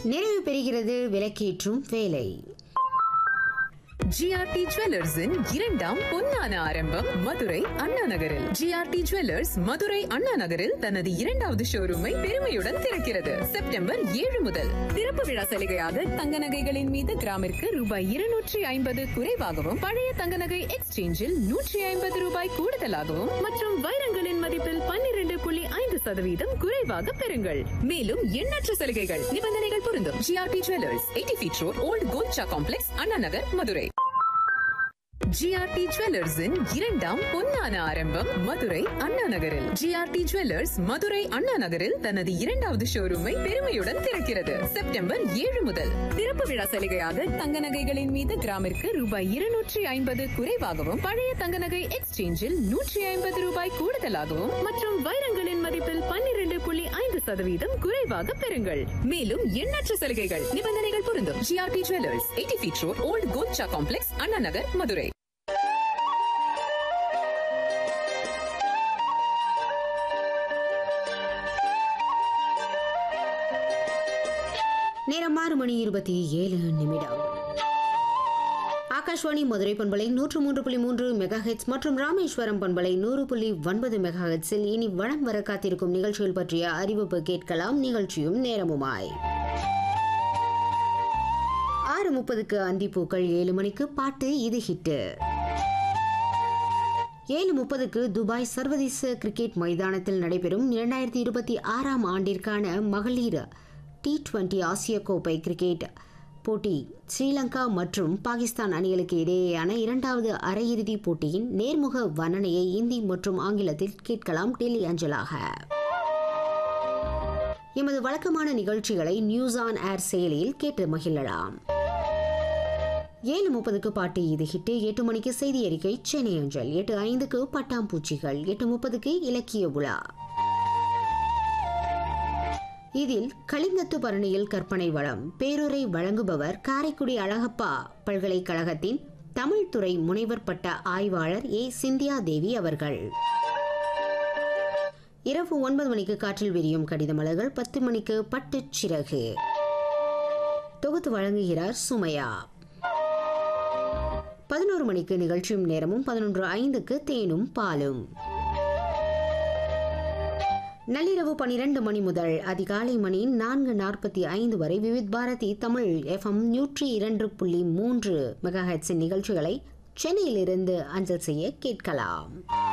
நிறைவு பெறுகிறது விலக்கேற்றும் வேலை ஜிஆர்டி ஜுவல்லர்ஸின் இரண்டாம் பொன்னான ஆரம்பம் மதுரை அண்ணா நகரில் ஜிஆர்டி ஜுவல்லர்ஸ் மதுரை அண்ணா நகரில் தனது இரண்டாவது ஷோரூமை பெருமையுடன் திறக்கிறது செப்டம்பர் ஏழு முதல் திறப்பு விழா சலுகையாக தங்க நகைகளின் மீது கிராமிற்கு ரூபாய் இருநூற்றி ஐம்பது குறைவாகவும் பழைய தங்க நகை எக்ஸ்சேஞ்சில் நூற்றி ஐம்பது ரூபாய் கூடுதலாகவும் மற்றும் வைரங்களின் மதிப்பில் பன்னிரண்டு புள்ளி ஐந்து சதவீதம் குறைவாக பெறுங்கள் மேலும் எண்ணற்ற சலுகைகள் நிபந்தனைகள் பொருந்தும் GRT jewellers eighty feet road old Kolcha complex Anna Nagar Madurai GRT ஜுவல்லர்ஸின் இரண்டாம் பொன்னான ஆரம்பம் மதுரை அண்ணா நகரில் ஜிஆர்டி ஜுவல்லர்ஸ் மதுரை அண்ணா நகரில் தனது இரண்டாவது ஷோரூமை பெருமையுடன் திறக்கிறது செப்டம்பர் ஏழு முதல் திறப்பு விழா சலுகையாக தங்க நகைகளின் மீது கிராமிற்கு ரூபாய் இருநூற்றி ஐம்பது குறைவாகவும் பழைய தங்க நகை எக்ஸ்சேஞ்சில் நூற்றி ஐம்பது ரூபாய் கூடுதலாகவும் மற்றும் வைரங்களின் மதிப்பில் பன்னிரண்டு புள்ளி ஐந்து சதவீதம் குறைவாக பெறுங்கள் மேலும் எண்ணற்ற சலுகைகள் நிபந்தனைகள் பொருந்தும் GRT jewellers eighty feet road old Kolcha complex Anna Nagar Madurai நேரம் ஆறு மணி இருபத்தி ஏழு நிமிடம் ஆகாஷ்வாணி மதுரை பண்பலை நூற்று மூன்று புள்ளி மூன்று மெகா ஹெட்ஸ் மற்றும் ராமேஸ்வரம் பண்பலை நூறு புள்ளி ஒன்பது மெகா ஹெட்ஸில் இனி வளம் வர காத்திருக்கும் நிகழ்ச்சிகள் பற்றிய அறிவிப்பு கேட்கலாம் நிகழ்ச்சியும் நேரமுமாய் ஆறு முப்பதுக்கு அந்திப்பூக்கள் ஏழு மணிக்கு பாட்டு இது ஹிட்டு ஏழு முப்பதுக்கு துபாய் சர்வதேச கிரிக்கெட் மைதானத்தில் நடைபெறும் இரண்டாயிரத்தி இருபத்தி ஆறாம் ஆண்டிற்கான மகளிர் டி டுவெண்டி ஆசிய கோப்பை கிரிக்கெட் போட்டி ஸ்ரீலங்கா மற்றும் பாகிஸ்தான் அணிகளுக்கு இடையேயான இரண்டாவது அரையிறுதிப் போட்டியின் நேர்முக வர்ணனையை இந்தி மற்றும் ஆங்கிலத்தில் கேட்கலாம் டெல்லி அஞ்சலாக எமது வழக்கமான நிகழ்ச்சிகளை நியூஸ் ஆன் ஏர் செயலியில் கேட்டு மகிழலாம் ஏழு முப்பதுக்கு பாட்டு இது ஹிட்டு எட்டு மணிக்கு செய்தி அறிக்கை சென்னை அஞ்சல் எட்டு ஐந்துக்கு பட்டாம்பூச்சிகள் எட்டு முப்பதுக்கு இலக்கிய உலா இதில் கலிங்கத்து பரணியில் கற்பனை வளம் பேருரை வழங்குபவர் காரைக்குடி அழகப்பா பல்கலைக்கழகத்தின் தமிழ் துறை முனைவர் பட்ட ஆய்வாளர் ஏ சிந்தியா தேவி அவர்கள் இரவு ஒன்பது மணிக்கு காற்றில் விரியும் கடிதமலர்கள் பத்து மணிக்கு பட்டுச் சிறகு தொகுத்து வழங்குகிறார் சுமையா பதினோரு மணிக்கு நிகழ்ச்சியும் நேரமும் பதினொன்று ஐந்துக்கு தேனும் பாலும் நள்ளிரவு பனிரெண்டு மணி முதல் அதிகாலை மணி நான்கு நாற்பத்தி ஐந்து வரை விவித் பாரதி தமிழ் எஃப்எம் நூற்றி இரண்டு புள்ளி மூன்று மெகாஹெட்ஸின் நிகழ்ச்சிகளை சென்னையிலிருந்து அஞ்சல் செய்ய கேட்கலாம்